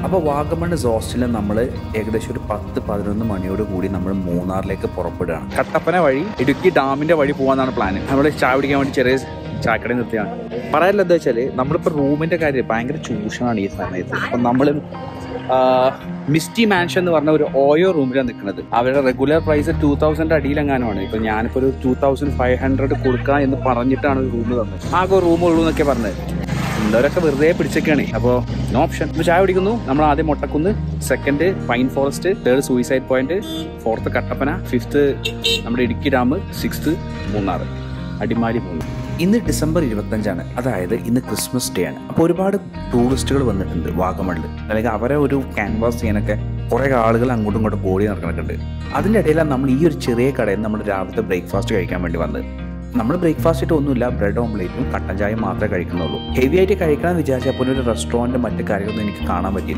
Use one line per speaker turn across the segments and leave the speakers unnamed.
അപ്പോൾ വാഗമണ് ഹോസ്റ്റലിൽ നമ്മൾ ഏകദേശം ഒരു പത്ത് പതിനൊന്ന് മണിയോട് കൂടി നമ്മൾ മൂന്നാറിലേക്ക് പുറപ്പെടുകയാണ് കട്ടപ്പന വഴി ഇടുക്കി ഡാമിന്റെ വഴി പോകാനാണ് പ്ലാൻ നമ്മൾ ചായ കുടിക്കാൻ വേണ്ടി ചെറിയ ചായക്കടയിൽ നിർത്തിയാണ് പറയാനില്ല എന്താ വെച്ചാൽ നമ്മളിപ്പോൾ റൂമിന്റെ കാര്യം ഭയങ്കര ചൂഷണമാണ് ഈ സമയത്ത് അപ്പം നമ്മൾ മിസ്റ്റി മാൻഷൻ എന്ന് പറഞ്ഞ ഒരു ഓയോ റൂമിലാണ് നിൽക്കുന്നത് അവരുടെ റെഗുലർ പ്രൈസ് ടൂ തൗസൻഡ് അടിയിലെങ്ങാനുമാണ് ഇപ്പൊ ഞാനിപ്പോ ഒരു ടൂ തൗസൻഡ് ഫൈവ് ഹൺഡ്രഡ് കൊടുക്കാം എന്ന് പറഞ്ഞിട്ടാണ് ഒരു റൂം തന്നത് ആകെ റൂം ഉള്ളൂ എന്നൊക്കെ പറഞ്ഞത് ഉള്ളവരൊക്കെ വെറുതെ പിടിച്ചൊക്കെയാണ് അപ്പോൾ നോ ഓപ്ഷൻ ഇപ്പോൾ ചായ കുടിക്കുന്നു നമ്മൾ ആദ്യം Mottakunnu second pine forest third suicide point fourth Kattappana fifth നമ്മുടെ ഇടുക്കി ഡാം സിക്സ്ത് മൂന്നാർ അടിമാലി മൂന്ന് ഇന്ന് ഡിസംബർ ഇരുപത്തഞ്ചാണ് അതായത് ഇന്ന് ക്രിസ്മസ് ഡേ ആണ് അപ്പോൾ ഒരുപാട് ടൂറിസ്റ്റുകൾ വന്നിട്ടുണ്ട് വാഗമണിൽ അല്ലെങ്കിൽ അവരെ ഒരു ക്യാൻവാസ് ചെയ്യാനൊക്കെ കുറേ ആളുകൾ അങ്ങോട്ടും ഇങ്ങോട്ടും ഓടി നടക്കുന്നുണ്ട് അതിൻ്റെ ഇടയിലാണ് നമ്മൾ ഈ ഒരു ചെറിയ കടയിൽ നമ്മൾ രാവിലത്തെ ബ്രേക്ക്ഫാസ്റ്റ് കഴിക്കാൻ വേണ്ടി വന്നത് നമ്മൾ ബ്രേക്ക്ഫാസ്റ്റ് ആയിട്ട് ഒന്നുമില്ല ബ്രെഡ് ഓംലേറ്റും കട്ടൻ ചായയും മാത്രമേ കഴിക്കുന്നുള്ളൂ ഹെവി ആയിട്ട് കഴിക്കണമെന്ന് വിചാരിച്ചപ്പോൾ ഒരു റെസ്റ്റോറൻറ്റ് മറ്റു കാര്യങ്ങളൊന്നും എനിക്ക് കാണാൻ പറ്റിയില്ല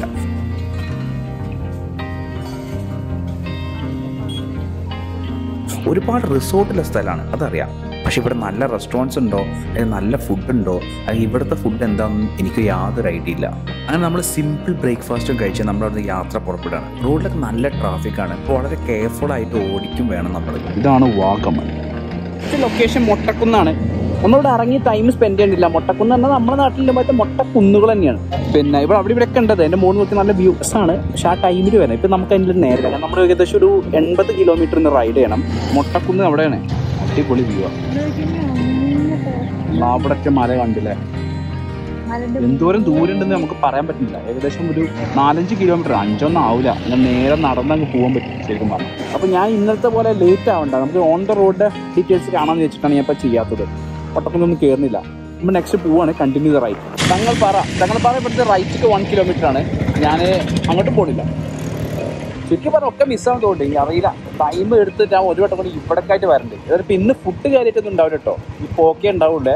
ഒരുപാട് റിസോർട്ടുള്ള സ്ഥലമാണ് അതറിയാം പക്ഷെ ഇവിടെ നല്ല റെസ്റ്റോറൻറ്റ്സ് ഉണ്ടോ അല്ലെങ്കിൽ നല്ല ഫുഡ് ഉണ്ടോ അല്ലെങ്കിൽ ഇവിടുത്തെ ഫുഡ് എന്താണെന്ന് എനിക്ക് യാതൊരു ഐഡിയ ഇല്ല അങ്ങനെ നമ്മൾ സിമ്പിൾ ബ്രേക്ക്ഫാസ്റ്റും കഴിച്ച് നമ്മൾ അവിടുന്ന് യാത്ര പുറപ്പെടുകയാണ് റോഡിലൊക്കെ നല്ല ട്രാഫിക്കാണ് അപ്പോൾ വളരെ കെയർഫുൾ ആയിട്ട് ഓടിക്കും വേണം നമ്മൾ ഇതാണ് വാഗമൺ
ലൊക്കേഷൻ മൊട്ടക്കുന്നാണ് നമ്മളിവിടെ ഇറങ്ങി ടൈം സ്പെൻഡ് ചെയ്യണ്ടില്ല മൊട്ടക്കുന്ന് പറഞ്ഞാൽ നമ്മുടെ നാട്ടിലെ മറ്റേ മൊട്ടക്കുന്നുകൾ തന്നെയാണ് പിന്നെ ഇവിടെ അവിടെ ഇവിടെ ഒക്കെ ഉണ്ടത് എൻ്റെ മുകളിൽ നോക്കി നല്ല വ്യൂസ് ആണ് പക്ഷെ ആ ടൈമിൽ വരാം ഇപ്പം നമുക്ക് അതിൻ്റെ നേരെ നമ്മൾ ഏകദേശം ഒരു എൺപത് കിലോമീറ്ററിന് റൈഡ് ചെയ്യണം മൊട്ടക്കുന്ന് അവിടെയാണ് അടിപൊളി വ്യൂ ആണ് അവിടൊക്കെ മല കണ്ടില്ലേ എന്തോരം ദൂരം ഉണ്ടെന്ന് നമുക്ക് പറയാൻ പറ്റില്ല ഏകദേശം ഒരു നാലഞ്ച് കിലോമീറ്റർ അഞ്ചൊന്നും ആവില്ല അങ്ങനെ നേരെ നടന്നങ്ങ് പോകാൻ പറ്റും ശരിക്കും പറഞ്ഞു അപ്പോൾ ഞാൻ ഇന്നത്തെ പോലെ ലേറ്റ് ആവണ്ട നമുക്ക് ഓൺ ദ റോഡ് ഡീറ്റെയിൽസ് കാണാമെന്ന് വെച്ചിട്ടാണ് ഞാൻ ഇപ്പോൾ ചെയ്യാത്തത് ഒട്ടക്കൊന്നും കയറുന്നില്ല നമ്മൾ നെക്സ്റ്റ് പോവാണ് continue the right Thangalppara Thangalppara ഇവിടുത്തെ റൈറ്റിക്ക് വൺ കിലോമീറ്റർ ആണ് ഞാൻ അങ്ങോട്ടും പോണില്ല ചുറ്റി പറഞ്ഞ ഒക്കെ മിസ്സാകാൻ തോന്നുന്നു എനിക്ക് അറിയില്ല ടൈം എടുത്തിട്ട് ഞാൻ ഒരു വട്ടം കൂടി ഇവിടേക്കായിട്ട് വരണ്ട് ഇപ്പം ഇന്ന് ഫുഡ് കാര്യമായിട്ടൊന്നും ഉണ്ടാവില്ല കേട്ടോ ഈ പോക്കേ ഉണ്ടാവുള്ളേ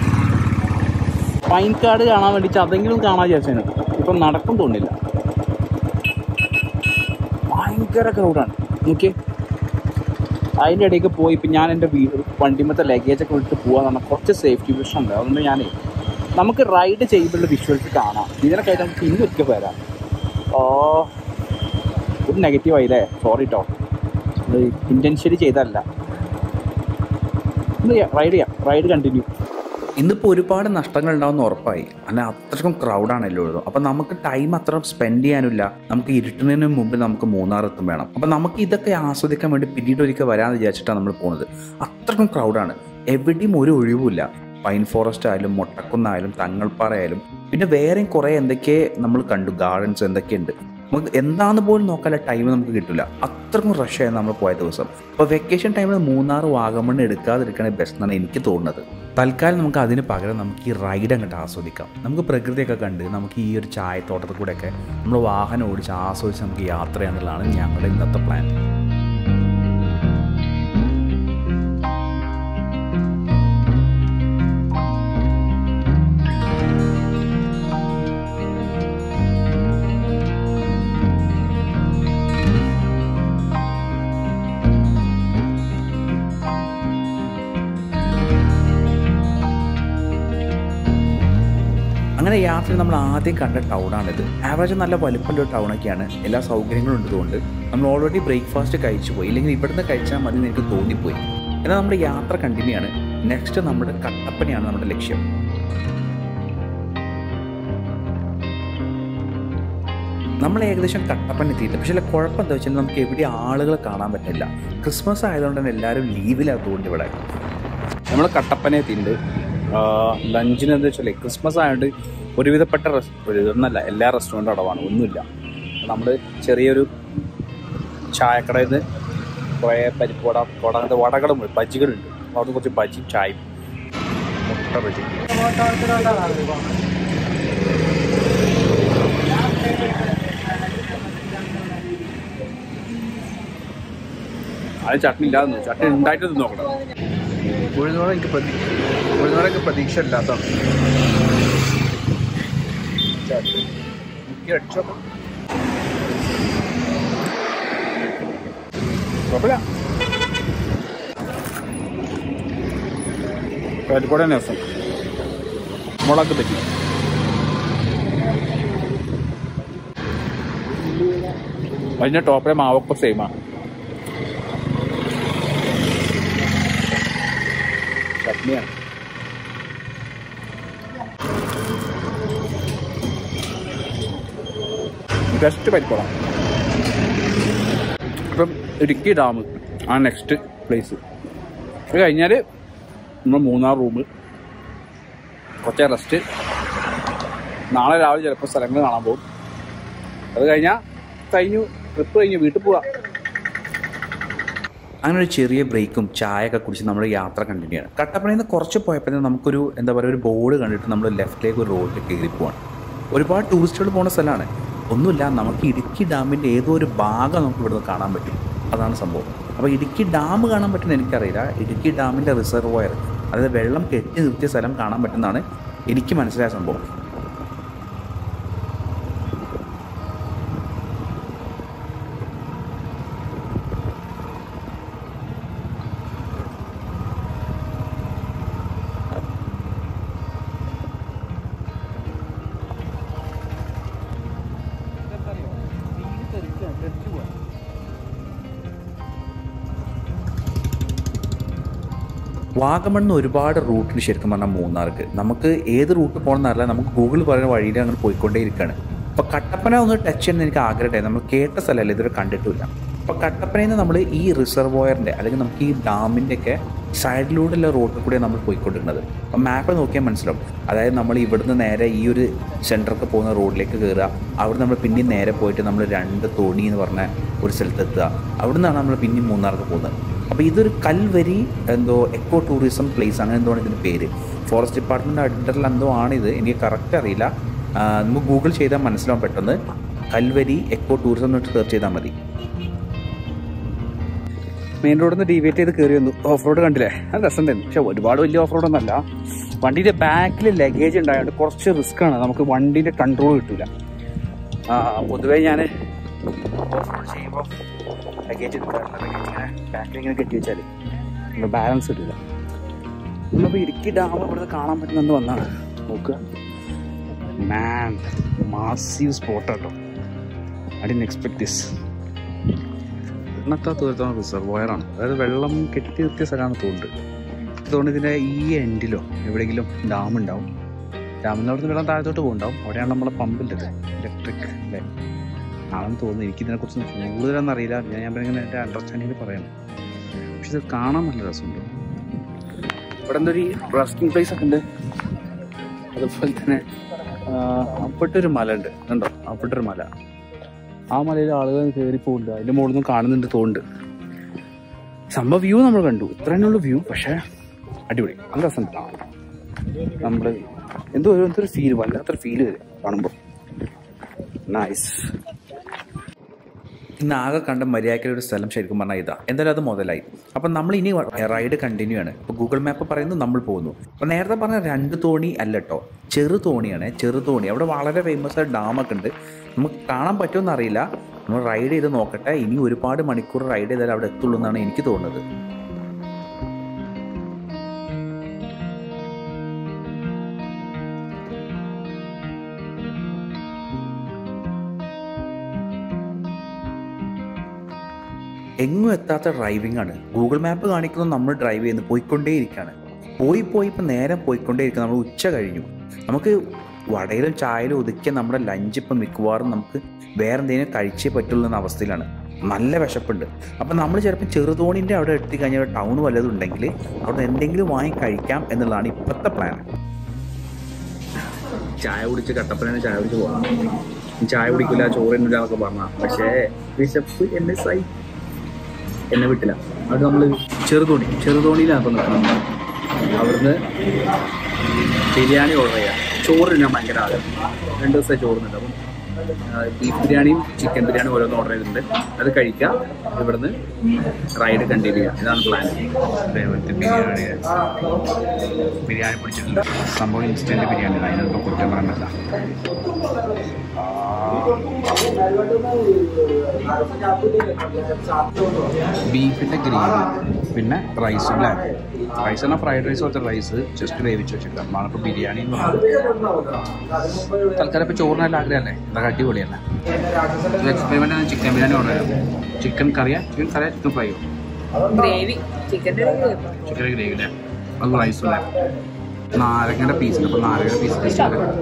പൈൻ കാർഡ് കാണാൻ വേണ്ടിയിട്ട് അതെങ്കിലും കാണാൻ വിചാരിച്ചു ഇപ്പം നടക്കും തോന്നില്ല ഭയങ്കര ക്രൗഡാണ് നോക്കിയേ അതിൻ്റെ ഇടയ്ക്ക് പോയി ഇപ്പം ഞാൻ എൻ്റെ വീട് വണ്ടിമത്തെ ലഗേജ് ഒക്കെ വിട്ട് പോകാന്ന് പറഞ്ഞാൽ കുറച്ച് സേഫ്റ്റി വിഷൻ ഉണ്ട് അതുകൊണ്ട് ഞാനേ നമുക്ക് റൈഡ് ചെയ്യുമ്പോഴുള്ള വിഷ്വൽസ് കാണാം ഇതിനൊക്കെ നമുക്ക് ഇന്ന് ഒരിക്കൽ വരാം ഓ ഒരു നെഗറ്റീവ് ആയില്ലേ സോറി കേട്ടോ ഇൻറ്റൻഷ്യലി ചെയ്തതല്ല റൈഡ് ചെയ്യാം റൈഡ് കണ്ടിന്യൂ
ഇന്നിപ്പോൾ ഒരുപാട് നഷ്ടങ്ങൾ ഉണ്ടാവുന്ന ഉറപ്പായി അല്ല അത്രയ്ക്കും ക്രൗഡാണ് എല്ലായിടത്തും അപ്പം നമുക്ക് ടൈം അത്ര സ്പെൻഡ് ചെയ്യാനില്ല നമുക്ക് ഇരുട്ടുന്നതിന് മുമ്പ് നമുക്ക് മൂന്നാർ എത്തും വേണം അപ്പം നമുക്ക് ഇതൊക്കെ ആസ്വദിക്കാൻ വേണ്ടി പിന്നീട് ഒരിക്കൽ വരാമെന്ന് വിചാരിച്ചിട്ടാണ് നമ്മൾ പോകുന്നത് അത്രയ്ക്കും ക്രൗഡാണ് എവിടെയും ഒരു ഒഴിവുമില്ല പൈൻ ഫോറസ്റ്റ് ആയാലും മൊട്ടക്കുന്നായാലും തങ്ങൾപ്പാറ ആയാലും പിന്നെ വേറെയും കുറേ എന്തൊക്കെ നമ്മൾ കണ്ടു ഗാർഡൻസ് എന്തൊക്കെയുണ്ട് നമുക്ക് എന്താന്ന് പോലും നോക്കാനുള്ള ടൈം നമുക്ക് കിട്ടില്ല അത്രക്കും റഷ് ആയിരുന്നു നമ്മൾ പോയ ദിവസം അപ്പോൾ വെക്കേഷൻ ടൈമിൽ മൂന്നാർ വാഗമണ്ണ് എടുക്കാതിരിക്കണേ ബെസ്റ്റ് എന്നാണ് എനിക്ക് തോന്നുന്നത് തൽക്കാലം നമുക്ക് അതിന് പകരം നമുക്ക് ഈ റൈഡ് അങ്ങോട്ട് ആസ്വദിക്കാം നമുക്ക് പ്രകൃതിയൊക്കെ കണ്ട് നമുക്ക് ഈ ഒരു ചായത്തോട്ടത്തിൽ കൂടെയൊക്കെ നമ്മൾ വാഹനം ഓടിച്ച് ആസ്വദിച്ച് നമുക്ക് യാത്ര ചെയ്യാന്നുള്ളതാണ് ഞങ്ങളുടെ ഇന്നത്തെ പ്ലാൻ അങ്ങനെ യാത്ര നമ്മൾ ആദ്യം കണ്ട ടൗണാണിത് ആവറേജ് നല്ല വലിപ്പമുള്ള ഒരു ടൗണൊക്കെയാണ് എല്ലാ സൗകര്യങ്ങളും ഉള്ളതുകൊണ്ട് നമ്മൾ ഓൾറെഡി ബ്രേക്ക്ഫാസ്റ്റ് കഴിച്ചു പോയി ഇല്ലെങ്കിൽ ഇവിടുന്ന് കഴിച്ചാൽ മതി എന്ന് എനിക്ക് തോന്നിപ്പോയി എന്നാൽ നമ്മുടെ യാത്ര കണ്ടിന്യൂ ആണ് നെക്സ്റ്റ് നമ്മുടെ കട്ടപ്പനയാണ് നമ്മുടെ ലക്ഷ്യം നമ്മൾ ഏകദേശം കട്ടപ്പന എത്തിയിട്ട് പക്ഷേ ഇതിലെ കുഴപ്പം എന്താ വെച്ചാൽ നമുക്ക് എവിടെ ആളുകളെ കാണാൻ പറ്റില്ല ക്രിസ്മസ് ആയതുകൊണ്ട് തന്നെ എല്ലാവരും ലീവിലാത്തതുകൊണ്ട് ഇവിടെ
നമ്മൾ കട്ടപ്പന എത്തിയിട്ടുണ്ട് ലഞ്ചിന് എന്താ വെച്ചാൽ ക്രിസ്മസ് ആയതുകൊണ്ട് ഒരുവിധപ്പെട്ട റെസ് ഒരുവിധമൊന്നല്ല എല്ലാ റെസ്റ്റോറൻറ്റും അടവാണ് ഒന്നുമില്ല നമ്മൾ ചെറിയൊരു ചായക്കടയിൽ നിന്ന് കുറേ പരിപ്പ് വട വട അങ്ങനത്തെ വടകളും ബജികളുണ്ട് അവിടെ കുറച്ച് ബജി ചായയും മുട്ട ബജി അത് ചട്നി ഇല്ലാതെ ചട്നി ഉണ്ടായിട്ട് തിന്ന് നോക്കണം
ഉഴുന്നോടെ എനിക്ക് പ്രതീക്ഷ ഉഴുന്നോടെ എനിക്ക് പ്രതീക്ഷ ഇല്ലാത്തതാണ് എനിക്ക് അടിച്ചോ
കുഴപ്പമില്ല പരിപ്പോടെ തന്നെ രസം മുളക് പറ്റി അതിന്റെ ടോപ്പിലെ മാവൊക്കെ സെയിമാണ് ചട്നിയാണ് ബെസ്റ്റ് പരിപ്പളം അപ്പം ഇടുക്കി ഡാം ആ നെക്സ്റ്റ് പ്ലേസ് അത് കഴിഞ്ഞാൽ നമ്മൾ മൂന്നാർ റൂം കുറച്ച് റെസ്റ്റ് നാളെ രാവിലെ ചിലപ്പോൾ സ്ഥലങ്ങൾ കാണാൻ പോകും അത് കഴിഞ്ഞാൽ കഴിഞ്ഞു ട്രിപ്പ് കഴിഞ്ഞ് വീട്ടിൽ പോവാം
അങ്ങനെ ഒരു ചെറിയ ബ്രേക്കും ചായ ഒക്കെ കുടിച്ച് നമ്മുടെ യാത്ര കണ്ടിന്യൂ ചെയ്യണം കട്ടപ്പനയിൽ നിന്ന് കുറച്ച് പോയപ്പോൾ നമുക്കൊരു എന്താ പറയുക ഒരു ബോർഡ് കണ്ടിട്ട് നമ്മൾ ലെഫ്റ്റിലേക്ക് ഒരു റോഡിൽ കയറി പോവാണ് ഒരുപാട് ടൂറിസ്റ്റുകൾ പോകുന്ന സ്ഥലമാണ് ഒന്നുമില്ല നമുക്ക് ഇടുക്കി ഡാമിൻ്റെ ഏതോ ഒരു ഭാഗം നമുക്ക് ഇവിടുന്ന് കാണാൻ പറ്റും അതാണ് സംഭവം അപ്പോൾ ഇടുക്കി ഡാം കാണാൻ പറ്റുന്ന എനിക്കറിയില്ല ഇടുക്കി ഡാമിൻ്റെ റിസർവോയർ അതായത് വെള്ളം കെട്ടി നിർത്തിയ സ്ഥലം കാണാൻ പറ്റുന്നതാണ് എനിക്ക് മനസ്സിലായ സംഭവം വാഗമണ്ണ് ഒരുപാട് റൂട്ടിന് ശരിക്കും പറഞ്ഞാൽ മൂന്നാർക്ക് നമുക്ക് ഏത് റൂട്ട് പോകണമെന്നറിയില്ല നമുക്ക് ഗൂഗിൾ പറയുന്ന വഴിയിൽ അങ്ങനെ പോയിക്കൊണ്ടേ ഇരിക്കുകയാണ് അപ്പോൾ കട്ടപ്പന ഒന്ന് ടച്ച് ചെയ്യാൻ എനിക്ക് ആഗ്രഹമുണ്ടായി നമ്മൾ കേട്ട സ്ഥലമല്ല ഇതുവരെ കണ്ടിട്ടില്ല അപ്പോൾ കട്ടപ്പനയിൽ നിന്ന് നമ്മൾ ഈ റിസർവോയറിൻ്റെ അല്ലെങ്കിൽ നമുക്ക് ഈ ഡാമിൻ്റെ ഒക്കെ സൈഡിലൂടെയുള്ള റോഡിൽ കൂടെ നമ്മൾ പോയിക്കൊണ്ടിരുന്നത് അപ്പം മാപ്പ് നോക്കിയാൽ മനസ്സിലാവും അതായത് നമ്മൾ ഇവിടുന്ന് നേരെ ഈ ഒരു സെൻറ്ററൊക്കെ പോകുന്ന റോഡിലേക്ക് കയറുക അവിടെ നമ്മൾ പിന്നെയും നേരെ പോയിട്ട് നമ്മൾ രണ്ട് തോണി എന്ന് പറഞ്ഞ ഒരു സ്ഥലത്തെത്തുക അവിടെ നിന്നാണ് നമ്മൾ പിന്നെയും മൂന്നാർക്ക് പോകുന്നത് അപ്പോൾ ഇതൊരു കൽവരി എന്തോ എക്കോ ടൂറിസം പ്ലേസ് അങ്ങനെ എന്തോ ആണ് ഇതിൻ്റെ പേര് ഫോറസ്റ്റ് ഡിപ്പാർട്ട്മെൻറ്റ് അണ്ടറിൽ എന്തോ ആണിത് എനിക്ക് കറക്റ്റ് അറിയില്ല ആ, നമുക്ക് ഗൂഗിൾ ചെയ്താൽ മനസ്സിലാവും പെട്ടെന്ന് കൽവരി എക്കോ ടൂറിസം എന്ന് സെർച്ച് ചെയ്താൽ മതി
മെയിൻ റോഡിൽ നിന്ന് ഡീവിയേറ്റ് ചെയ്ത് കയറി വന്നു ഓഫ് റോഡ് കണ്ടില്ലേ അത് രസമുണ്ടായിരുന്നു പക്ഷെ ഒരുപാട് വലിയ ഓഫ് റോഡ് ഒന്നല്ല വണ്ടിയുടെ ബാക്കിൽ ലഗേജ് ഉണ്ടായതുകൊണ്ട് കുറച്ച് റിസ്ക് ആണ് നമുക്ക് വണ്ടിയുടെ കൺട്രോൾ കിട്ടില്ല പൊതുവേ ഞാൻ ഓഫ് റോഡ് ചെയ്യുമ്പോൾ ലഗേജ് ഇങ്ങനെ ബാക്കിൽ ഇങ്ങനെ കെട്ടി വെച്ചാൽ നമ്മൾ ബാലൻസ് കിട്ടില്ല നമ്മളിപ്പോൾ ഇടുക്കി ഡാം ഇവിടുന്ന് കാണാൻ പറ്റുന്നെന്ന് വന്നാണ് നോക്കുക മാൻ മാസീവ് സ്പോട്ടാട്ടോ ഐ ഡിൻ എക്സ്പെക്ട് ദിസ് എണ്ണത്താ ദൂരത്താണ് റിസർവോയറാണ് അതായത് വെള്ളം കെട്ടി നിർത്തിയ സ്ഥലമാണ് തോന്നുന്നത് അതുകൊണ്ട് ഇതിൻ്റെ ഈ എൻഡിലോ എവിടെയെങ്കിലും ഡാം ഉണ്ടാവും ഡാമിൽ നിന്ന് അവിടുന്ന് വെള്ളം താഴത്തോട്ട് പോകുന്നുണ്ടാവും അവിടെയാണ് നമ്മളെ പമ്പിൻ്റെത് ഇലക്ട്രിക് അല്ലേ ആണെന്ന് തോന്നുന്നു എനിക്കിതിനെക്കുറിച്ച് കൂടുതലൊന്നും അറിയില്ല ഞാൻ ഞാൻ ഇങ്ങനെ എൻ്റെ അണ്ടർസ്റ്റാൻഡിങ്ങിൽ പറയുന്നു പക്ഷെ ഇത് കാണാൻ നല്ല രസമുണ്ട് ഇവിടെ എന്തൊരു റെസ്റ്റിംഗ് പ്ലേസ് ഒക്കെ ഉണ്ട് അതുപോലെ തന്നെ ആ, അപ്പുറത്തൊരു മല ഉണ്ട് കണ്ടോ അപ്പുറത്തൊരു മല ആ മലയിൽ ആളുകൾ കയറി പോകുന്നുണ്ട് അതിന്റെ മുകളിൽ നിന്ന് കാണുന്നുണ്ട് തോന്നുന്നുണ്ട് സംഭവ വ്യൂ നമ്മൾ കണ്ടു ഇത്ര തന്നെയുള്ള വ്യൂ പക്ഷേ അടിപൊളി നല്ല രസമുണ്ട് നമ്മൾ എന്തോ ഒരു എന്തൊരു ഫീൽ വല്ലാത്തൊരു ഫീല് വരും കാണുമ്പോൾ നൈസ്
ഇന്ന് ആകെ കണ്ട മര്യാദയ്ക്കുള്ള ഒരു സ്ഥലം ശരിക്കും പറഞ്ഞാൽ ഇതാ എന്തായാലും അത് മുതലായി അപ്പം നമ്മൾ ഇനി റൈഡ് കണ്ടിന്യൂ ആണ് ഇപ്പോൾ ഗൂഗിൾ മാപ്പ് പറയുന്നു നമ്മൾ പോകുന്നു അപ്പോൾ നേരത്തെ പറഞ്ഞ രണ്ട് തോണി അല്ല കേട്ടോ ചെറു തോണിയാണ് ചെറു തോണി അവിടെ വളരെ ഫേമസ് ആയ ഡാമൊക്കെ ഉണ്ട് നമുക്ക് കാണാൻ പറ്റുമെന്ന് അറിയില്ല നമ്മൾ റൈഡ് ചെയ്ത് നോക്കട്ടെ ഇനി ഒരുപാട് മണിക്കൂർ റൈഡ് ചെയ്താൽ അവിടെ എത്തുള്ളൂ എന്നാണ് എനിക്ക് തോന്നുന്നത് എങ്ങും എത്താത്ത ഡ്രൈവിംഗ് ആണ് ഗൂഗിൾ മാപ്പ് കാണിക്കുന്നത് നമ്മൾ ഡ്രൈവ് ചെയ്യുന്നു പോയിക്കൊണ്ടേയിരിക്കുകയാണ് പോയി പോയി ഇപ്പം നേരെ പോയിക്കൊണ്ടേയിരിക്കും നമ്മൾ ഉച്ച കഴിഞ്ഞു നമുക്ക് വടയിലും ചായയിലും ഒതുക്കിയ നമ്മുടെ ലഞ്ച് ഇപ്പം മിക്കവാറും നമുക്ക് വേറെ എന്തെങ്കിലും കഴിച്ചേ പറ്റുള്ളൂ എന്ന അവസ്ഥയിലാണ് നല്ല വിശപ്പുണ്ട് അപ്പം നമ്മൾ ചിലപ്പോൾ ചെറുതോണിൻ്റെ അവിടെ എത്തിക്കഴിഞ്ഞാൽ ടൗൺ വല്ലതും ഉണ്ടെങ്കിൽ അവിടെ എന്തെങ്കിലും വാങ്ങി കഴിക്കാം എന്നുള്ളതാണ് ഇപ്പോഴത്തെ പ്ലാൻ ചായ കുടിച്ച് കട്ടപ്പന ചായ കുടിച്ച് പോകാം ചായ കുടിക്കില്ല ചോറ് തിന്നില്ല എന്നൊക്കെ പറഞ്ഞ പക്ഷേ വിശപ്പ് എന്നെ സൈ എന്നെ വിട്ടില്ല അവിടെ നമ്മൾ ചെറുതോണി ചെറുതോണിയിലാണ് ഇപ്പം നിൽക്കുന്നത് അവിടുന്ന് ബിരിയാണി ഓർഡർ ചെയ്യാം ചോറ് ഞാൻ ഭയങ്കര ആഗ്രഹം രണ്ട് ദിവസമായി ചോറുന്നുണ്ട് അപ്പം ബീഫ് ബിരിയാണിയും ചിക്കൻ ബിരിയാണി ഓരോന്ന് ഓർഡർ ചെയ്തിട്ടുണ്ട് അത് കഴിക്കാം ഇവിടുന്ന് റൈഡ് കണ്ടിന്യൂ ചെയ്യാം ഇതാണ് പ്ലാൻ ബിരിയാണി ബിരിയാണി പിടിച്ചിട്ടുണ്ട് സംഭവം ഇൻസ്റ്റന്റ് ബിരിയാണി അതിനൊക്കെ കുറ്റം പറഞ്ഞല്ല
ബീഫിൻ്റെ ഗ്രേവി പിന്നെ റൈസ് അല്ലേ റൈസ് എന്നാൽ ഫ്രൈഡ് റൈസ് പോലത്തെ റൈസ് ജസ്റ്റ് വേവിച്ച് വെച്ചിട്ട് അതാണ് ഇപ്പോൾ ബിരിയാണി എന്ന് പറയുന്നത് തൽക്കാലം ഇപ്പോൾ ചോറിനെല്ലാം ആഗ്രഹമല്ലേ ഇതൊക്കെ അടിപൊളിയല്ലേ എക്സ്പെരിമെൻ്റ് ആണ് ചിക്കൻ ബിരിയാണി ഓർഡർ ചെയ്യാം ചിക്കൻ കറിയാ ചിക്കൻ കറിയാ ചിക്കൻ ഫ്രൈയോ
ഗ്രേവി ചിക്കൻ്റെ
ചിക്കൻ ഗ്രേവി അല്ലേ അത് റൈസും അല്ലേ നാരങ്ങയുടെ പീസ് അപ്പോൾ നാരങ്ങയുടെ പീസ്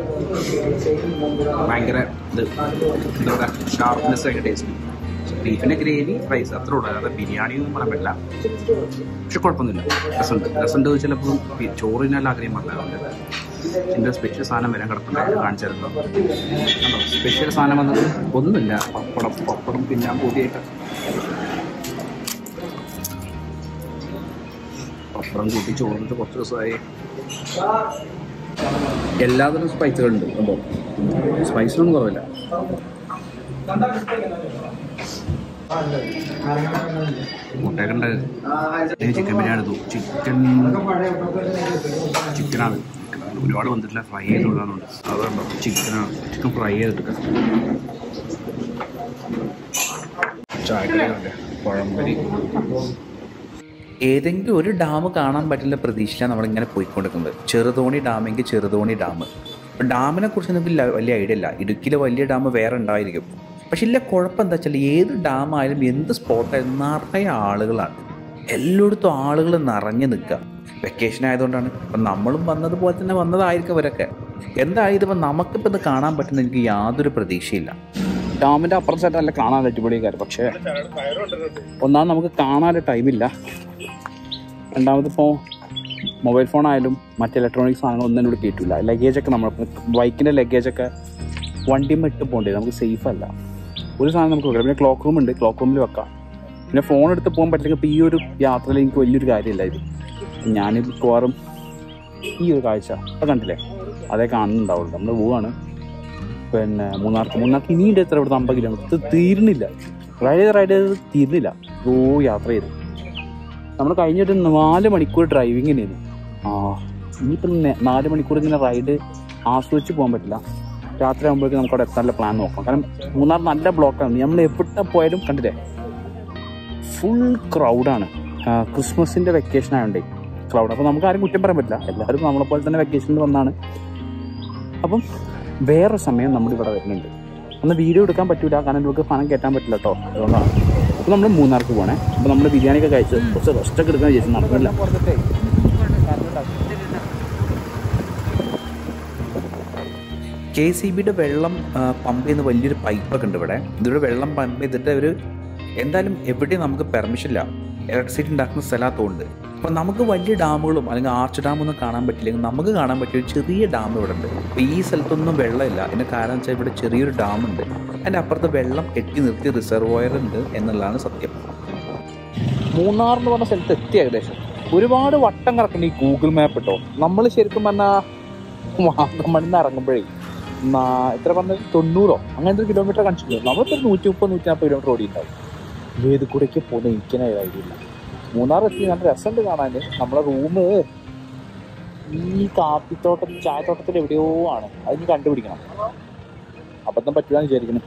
ഭയങ്കര ഇത് എന്താ പറയുക ഷാർപ്നെസ് ഭയങ്കര ടേസ്റ്റ് ബീഫിൻ്റെ ഗ്രേവി റൈസ് അത്രേ ഉള്ളൂ അല്ലാതെ ബിരിയാണി ഒന്നും പറയാൻ പറ്റില്ല പക്ഷെ കുഴപ്പമൊന്നുമില്ല രസമുണ്ട് രസമുണ്ട് ചിലപ്പോൾ ചോറിനെല്ലാം ആഗ്രഹം പറഞ്ഞത് അതുകൊണ്ട് എൻ്റെ സ്പെഷ്യൽ സാധനം വരാൻ കിടപ്പുണ്ട് കാണിച്ചായിരുന്നു സ്പെഷ്യൽ സാധനം വന്നത് ഒന്നുമില്ല പപ്പടം പപ്പടം പിന്നെ പൊതിയായിട്ട് പപ്പടം കൂട്ടി ചോറിട്ട് കുറച്ച് ദിവസമായി എല്ലാതരം സ്പൈസുകളുണ്ട് അപ്പോൾ സ്പൈസിലൊന്നും കുറവില്ല മുട്ടയൊക്കെ ഉണ്ട് ഇത് ചിക്കൻ ബിരിയാണി എടുത്തു ചിക്കൻ ചിക്കനാണ് ഒരുപാട് വന്നിട്ടില്ല ഫ്രൈ ചെയ്ത് കൊടുക്കാനുണ്ട് അതുകൊണ്ടോ ചിക്കനാണ് ചിക്കൻ ഫ്രൈ ചെയ്തിട്ട് ചായക്കടയുണ്ട് പഴംപൊരി
ഏതെങ്കിലും ഒരു ഡാം കാണാൻ പറ്റുന്ന പ്രതീക്ഷയിലാണ് നമ്മളിങ്ങനെ പോയിക്കൊണ്ടിരിക്കുന്നത് ചെറുതോണി ഡാമെങ്കിൽ ചെറുതോണി ഡാം ഇപ്പം ഡാമിനെ കുറിച്ച് നമുക്ക് ഇല്ല- വലിയ ഐഡിയ ഇല്ല ഇടുക്കിയിലെ വലിയ ഡാം വേറെ ഉണ്ടായിരിക്കും പക്ഷെ ഇല്ല കുഴപ്പം എന്താ വെച്ചാൽ ഏത് ഡാം ആയാലും എന്ത് സ്പോട്ടായാലും നിറയെ ആളുകളാണ് എല്ലായിടത്തും ആളുകൾ നിറഞ്ഞു നിൽക്കുക വെക്കേഷൻ ആയതുകൊണ്ടാണ് ഇപ്പം നമ്മളും വന്നതുപോലെ തന്നെ വന്നതായിരിക്കും അവരൊക്കെ എന്തായാലും ഇപ്പം നമുക്കിപ്പോൾ ഇത് കാണാൻ പറ്റുന്ന എനിക്ക് യാതൊരു പ്രതീക്ഷയില്ല
ഡാമിൻ്റെ അപ്പുറം സൈഡ് നല്ല കാണാൻ അടിപൊളി കാര്യം പക്ഷേ ഒന്നാമത് നമുക്ക് കാണാൻ ടൈമില്ല രണ്ടാമതിപ്പോൾ മൊബൈൽ ഫോൺ ആയാലും മറ്റ് ഇലക്ട്രോണിക് സാധനങ്ങൾ ഒന്നും ഇവിടെ കയറ്റില്ല ലഗേജൊക്കെ നമ്മൾ ബൈക്കിൻ്റെ ലഗേജൊക്കെ വണ്ടിയും ഇട്ട് പോകണ്ടേ നമുക്ക് സേഫ് അല്ല ഒരു സാധനം നമുക്ക് വെക്കാം പിന്നെ ക്ലോക്ക് റൂം ഉണ്ട് ക്ലോക്ക് റൂമിൽ വെക്കാം പിന്നെ ഫോൺ എടുത്ത് പോകാൻ പറ്റില്ലെങ്കിൽ ഇപ്പോൾ ഈ ഒരു യാത്രയിൽ എനിക്ക് വലിയൊരു കാര്യമില്ല ഇത് ഞാൻ മിക്കവാറും ഈ ഒരു കാഴ്ച അത് കണ്ടില്ലേ അതേ കാണുന്നുണ്ടാവുള്ളൂ നമ്മൾ പോവാണ് പിന്നെ മൂന്നാർക്ക് മൂന്നാർക്ക് ഇനിയുണ്ട് എത്ര ഇവിടുത്തെ അമ്പത് കിലോമീറ്റർ ഇത് തീരുന്നില്ല റൈഡ് ചെയ്ത് റൈഡ് ചെയ്ത് തീരുന്നില്ല ഓ യാത്ര ചെയ്തു നമ്മൾ കഴിഞ്ഞിട്ട് നാല് മണിക്കൂർ ഡ്രൈവിംഗ് തന്നെയായിരുന്നു ആ ഇനിയിപ്പം നെ- നാല് മണിക്കൂർ ഇങ്ങനെ റൈഡ് ആസ്വദിച്ച് പോകാൻ പറ്റില്ല രാത്രി ആകുമ്പോഴേക്കും നമുക്ക് അവിടെ എത്താനുള്ള പ്ലാൻ നോക്കാം കാരണം മൂന്നാർ നല്ല ബ്ലോക്കാണ് നമ്മൾ എവിടെ പോയാലും കണ്ടില്ലേ ഫുൾ ക്രൗഡാണ് ക്രിസ്മസിൻ്റെ വെക്കേഷൻ ആയതുകൊണ്ടേ ക്രൗഡ് അപ്പോൾ നമുക്ക് ആരും കുറ്റം പറയാൻ പറ്റില്ല എല്ലാവരും നമ്മളെ പോലെ തന്നെ വെക്കേഷനിൽ വന്നാണ് അപ്പം വേറെ സമയം നമ്മൾ ഇവിടെ വരുന്നുണ്ട് ഒന്ന് വീഡിയോ എടുക്കാൻ പറ്റൂല കാരണം നമുക്ക് പണം കയറ്റാൻ പറ്റില്ല കേട്ടോ അതുകൊണ്ടാണ് അപ്പോൾ നമ്മൾ മൂന്നാർക്ക് പോകണേ അപ്പോൾ നമ്മൾ ബിരിയാണി ഒക്കെ കഴിച്ച് കുറച്ച് റെസ്റ്റൊക്കെ എടുക്കാൻ വിചാരിച്ചു നടന്നില്ല
കെ സി ബിയുടെ വെള്ളം ആ, പമ്പ് ചെയ്യുന്ന വലിയൊരു പൈപ്പൊക്കെ ഉണ്ട് ഇവിടെ ഇതിവിടെ വെള്ളം പമ്പ് ചെയ്തിട്ട് ഒരു എന്തായാലും എവിടെയും നമുക്ക് പെർമിഷൻ ഇല്ല ഇലക്ട്രിസിറ്റി ഉണ്ടാക്കുന്ന സ്ഥലത്തുണ്ട് അപ്പോൾ നമുക്ക് വലിയ ഡാമുകളും അല്ലെങ്കിൽ ആർച്ച് ഡാമൊന്നും കാണാൻ പറ്റില്ലെങ്കിൽ നമുക്ക് കാണാൻ പറ്റിയ ഒരു ചെറിയ ഡാം ഇവിടെ ഉണ്ട് അപ്പോൾ ഈ സ്ഥലത്തൊന്നും വെള്ളമില്ല അതിൻ്റെ കാരണം വെച്ചാൽ ഇവിടെ ചെറിയൊരു ഡാമുണ്ട് അതിൻ്റെ അപ്പുറത്ത് വെള്ളം കെട്ടി നിർത്തിയ റിസർവോയർ ഉണ്ട് എന്നുള്ളതാണ് സത്യം
മൂന്നാർ എന്ന് പറഞ്ഞ സ്ഥലത്ത് എത്തി ഏകദേശം ഒരുപാട് വട്ടം കിടക്കണം ഈ ഗൂഗിൾ മാപ്പ് കേട്ടോ നമ്മൾ ശരിക്കും പറഞ്ഞാൽ വാഗമണിൽ നിന്ന് ഇറങ്ങുമ്പോഴേ നാ- എത്ര പറഞ്ഞത് തൊണ്ണൂറോ അങ്ങനത്തെ ഒരു കിലോമീറ്റർ കാണിച്ചിട്ടുണ്ട് നമ്മളിപ്പോൾ ഒരു നൂറ്റി മുപ്പത് നൂറ്റി നാൽപ്പത് കിലോമീറ്റർ ഓടി ഉണ്ടാവും ഏത് കൂടേക്ക് പോകുന്ന എനിക്കനെ ഐഡിയ മൂന്നാർ എത്തി നല്ല രസമുണ്ട് കാണാൻ നമ്മളെ റൂം ഈ കാപ്പിത്തോട്ടത്തിൽ ചായത്തോട്ടത്തിൽ എവിടെയോ ആണ് അത് ഇനി കണ്ടുപിടിക്കണം അബദ്ധം പറ്റൂലെന്ന് വിചാരിക്കണം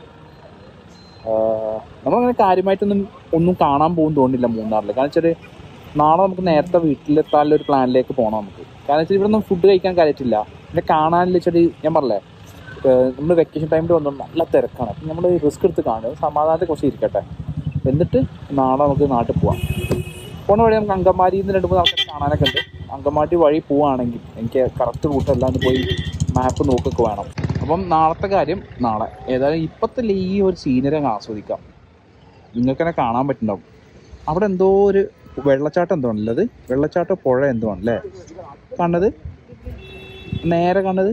ആഹ് നമ്മളങ്ങനെ കാര്യമായിട്ടൊന്നും ഒന്നും കാണാൻ പോകും തോന്നുന്നില്ല മൂന്നാറിൽ കാരണം വെച്ചാൽ നാളെ നമുക്ക് നേരത്തെ വീട്ടിലെത്താനുള്ള ഒരു പ്ലാനിലേക്ക് പോകണം നമുക്ക് കാരണം വെച്ചാൽ ഇവിടെ ഒന്നും ഫുഡ് കഴിക്കാൻ കാര്യമായിട്ടില്ല പിന്നെ കാണാനില്ല വെച്ചാൽ ഞാൻ പറഞ്ഞേ നമ്മൾ വെക്കേഷൻ ടൈമിൽ വന്നു നല്ല തിരക്കാണ് അപ്പം നമ്മൾ റിസ്ക് എടുത്ത് കാണുക സമാധാനത്തെ കുറച്ച് ഇരിക്കട്ടെ എന്നിട്ട് നാളെ നമുക്ക് നാട്ടിൽ പോവാം പോണ വഴി നമുക്ക് അങ്കമാലിയിൽ നിന്ന് രണ്ട് മൂന്ന് ആൾക്കാർ കാണാനൊക്കെ ഉണ്ട് അങ്കമാലി വഴി പോവുകയാണെങ്കിൽ എനിക്ക് കറക്റ്റ് റൂട്ട് അല്ലാണ്ട് പോയി മാപ്പ് നോക്കൊക്കെ വേണം അപ്പം നാളത്തെ കാര്യം നാളെ ഏതായാലും ഇപ്പത്തെ ഈ ഒരു സീനറി അങ്ങ് ആസ്വദിക്കാം നിങ്ങൾക്ക് തന്നെ കാണാൻ പറ്റുന്നുണ്ടാവും അവിടെ എന്തോ ഒരു വെള്ളച്ചാട്ടം എന്തോ ആണല്ലോ അത് വെള്ളച്ചാട്ടം പുഴ എന്തോ ആണല്ലേ കണ്ടത് നേരെ കണ്ടത്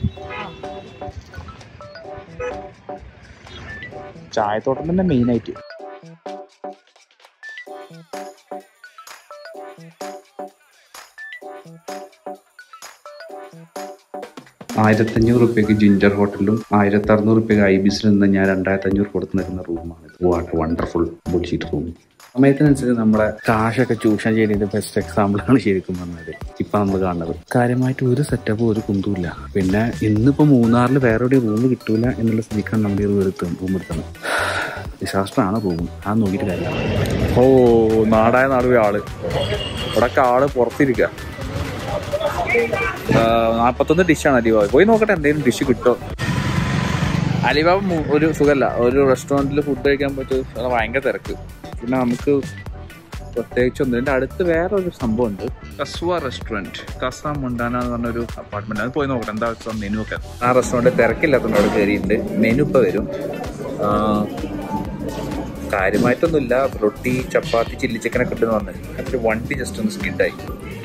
ചായത്തോട്ടം തന്നെ മെയിനായിട്ട്
ആയിരത്തഞ്ഞൂറ് റുപ്യക്ക് ജിഞ്ചർ ഹോട്ടലിലും ആയിരത്തി അറുന്നൂറ് റുപ്യക്ക് ഐബിസിൽ നിന്ന് ഞാൻ രണ്ടായിരത്തി അഞ്ഞൂറ് കൊടുത്ത് നിൽക്കുന്ന റൂമാണ് വാട്ട് വണ്ടർഫുൾ ബുൾഷീറ്റ് റൂം
സമയത്തിനനുസരിച്ച് നമ്മുടെ കാശൊക്കെ ചൂഷണം ചെയ്യുന്നതിന്റെ ബെസ്റ്റ് എക്സാമ്പിളാണ് ശരിക്കും പറഞ്ഞത് ഇപ്പൊ നമ്മൾ കാണുന്നത് കാര്യമായിട്ട് ഒരു സെറ്റപ്പും ഒരു കുന്തുമില്ല പിന്നെ ഇന്നിപ്പോ മൂന്നാറിൽ വേറെ എവിടെയും റൂം കിട്ടൂല എന്നുള്ള സ്ഥിതിക്കാണ് നമ്മൾ ഈ റൂം എടുത്ത് റൂം എടുക്കുന്നത് ഡിസാസ്റ്ററാണ് റൂം ആ നോക്കിയിട്ട് കാര്യമില്ല ഓ നാടായ നാടുവേ ആള് ഇവിടൊക്കെ ആള് പുറത്തിരിക്കുക നാൽപ്പത്തൊന്ന് ഡിഷാണ് അലിബാബ പോയി നോക്കട്ടെ എന്തെങ്കിലും ഡിഷ് കിട്ടുമോ അലിബാബ മു- ഒരു സുഖമല്ല ഒരു റെസ്റ്റോറൻറ്റിൽ ഫുഡ് കഴിക്കാൻ പറ്റും അത് ഭയങ്കര തിരക്ക് പിന്നെ നമുക്ക് പ്രത്യേകിച്ച് ഒന്നും ഇതിൻ്റെ അടുത്ത് വേറെ ഒരു സംഭവം ഉണ്ട് കസ്വ റെസ്റ്റോറൻറ്റ് കസ മുണ്ടാന എന്ന് പറഞ്ഞൊരു അപ്പാർട്ട്മെന്റ് അത് പോയി നോക്കട്ടെ എന്താ വെച്ചാൽ മെനു ഒക്കെ ആ റെസ്റ്റോറൻറ്റ് തിരക്കില്ലാത്തതുകൊണ്ട് അവിടെ കയറിയിട്ടുണ്ട് മെനു ഇപ്പോൾ വരും ആ, കാര്യമായിട്ടൊന്നുമില്ല റൊട്ടി ചപ്പാത്തി ചില്ലി ചിക്കനൊക്കെ ഉണ്ടെന്ന് പറഞ്ഞു അതിൽ വണ്ടി ജസ്റ്റ് ഒന്ന് സ്കിഡായി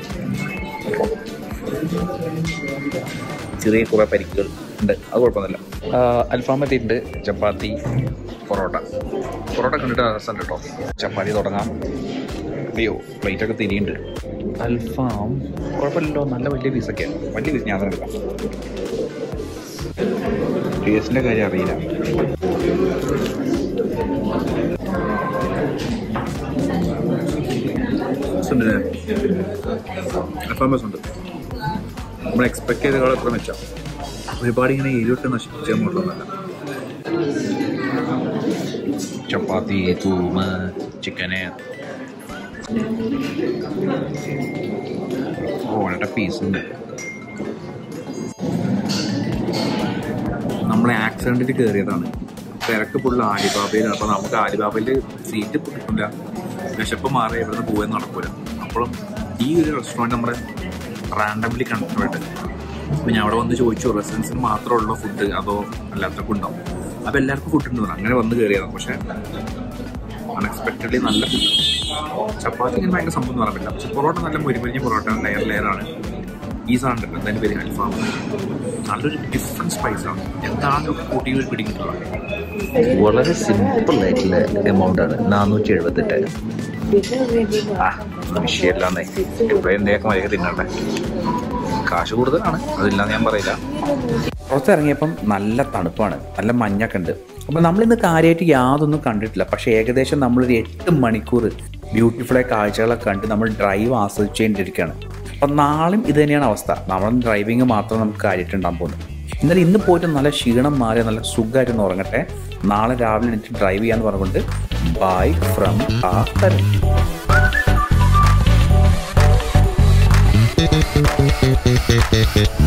ചെറിയ കുറേ പരിക്കുകൾ ഉണ്ട് അത് കുഴപ്പമൊന്നുമില്ല അൽഫാം എത്തിയിട്ടുണ്ട് ചപ്പാത്തി പൊറോട്ട പൊറോട്ട കണ്ടിട്ട് രസം കേട്ടോ ചപ്പാത്തി തുടങ്ങാം അയ്യോ പ്ലേറ്റൊക്കെ തിരിയുണ്ട് അൽഫാം കുഴപ്പമില്ലല്ലോ നല്ല വലിയ പീസൊക്കെയാണ് വലിയ പീസ് ഞാൻ തന്നെ എടുക്കാം ടേസ്റ്റിൻ്റെ കാര്യം അറിയില്ല അൽഫാം ബസ് ഉണ്ട് നമ്മൾ എക്സ്പെക്ട് ചെയ്തേക്കാൾ എത്ര മെച്ചാം ഒരുപാട് ഇങ്ങനെ എരിവിട്ട് നശിപ്പിച്ച മുള്ളൊന്നല്ല ചപ്പാത്തി തൂമ് ചിക്കന് ഓണയുടെ പീസ് ഉണ്ട് നമ്മളെ ആക്സിഡന്റിൽ കയറിയതാണ് തിരക്ക് ഫുള്ള് ആലിബാബയിലാണ് അപ്പോൾ നമുക്ക് ആലിബാബയിൽ സീറ്റ് കിട്ടില്ല വിശപ്പ് മാറി ഇവിടുന്ന് പോകാൻ നടക്കൂല അപ്പോഴും ഈ ഒരു റെസ്റ്റോറൻറ്റ് നമ്മുടെ റാൻഡംലി കണ്ടിട്ടുണ്ട് അപ്പോൾ ഞാൻ അവിടെ വന്ന് ചോദിച്ചു റെസിഡൻസിന് മാത്രമേ ഉള്ളൂ ഫുഡ് അതോ അല്ലാത്തൊക്കെ ഉണ്ടാവും അപ്പോൾ എല്ലാവർക്കും ഫുഡ് ഉണ്ട് അങ്ങനെ വന്ന് കയറിയതാണ് പക്ഷേ അൺഎക്സ്പെക്റ്റഡ്ലി നല്ല ഫുഡ് ചപ്പാത്തി ഇങ്ങനെ ഭയങ്കര സംഭവം എന്ന് പറയാൻ പറ്റില്ല പക്ഷെ പൊറോട്ട നല്ല മുരിമരിഞ്ഞ പൊറോട്ട ലെയർ ലെയറാണ് ഈ സാധനം ഉണ്ടല്ലോ എന്തായാലും പേര് അൽഫാം നല്ലൊരു ഡിഫറെൻറ്റ് സ്പൈസാണ് എന്താണ് കൂട്ടികൾ പിടിക്കുന്നത്
വളരെ സിമ്പിൾ ആയിട്ടുള്ള എമൗണ്ട് ആണ് നാനൂറ്റി എഴുപത്തെട്ട്
ആ വിഷയമില്ലാന്നേ ഇവിടെ എന്തെയൊക്കെ മര്യാദ തിന്നണ്ടേ കാശ് കൂടുതലാണ് അതില്ലാന്ന് ഞാൻ പറയില്ല പുറത്തിറങ്ങിയപ്പം നല്ല തണുപ്പാണ് നല്ല മഞ്ഞൊക്കെ ഉണ്ട് അപ്പം നമ്മളിന്ന് കാര്യമായിട്ട് യാതൊന്നും കണ്ടിട്ടില്ല പക്ഷേ ഏകദേശം നമ്മളൊരു എട്ട് മണിക്കൂർ ബ്യൂട്ടിഫുള്ളായ കാഴ്ചകളൊക്കെ കണ്ട് നമ്മൾ ഡ്രൈവ് ആസ്വദിച്ചുകൊണ്ടിരിക്കുകയാണ് അപ്പം നാളെയും ഇത് തന്നെയാണ് അവസ്ഥ നമ്മൾ ഡ്രൈവിങ് മാത്രം നമുക്ക് കാര്യമായിട്ടുണ്ടാകാൻ പോകുന്നത് എന്നാലും ഇന്ന് പോയിട്ട് നല്ല ക്ഷീണം മാറി നല്ല സുഖമായിട്ട് ഒന്ന് ഉറങ്ങട്ടെ നാളെ രാവിലെ എനിക്ക് ഡ്രൈവ് ചെയ്യാന്ന് പറഞ്ഞുകൊണ്ട് ബൈ ഫ്രം ആ തരം
Thank you.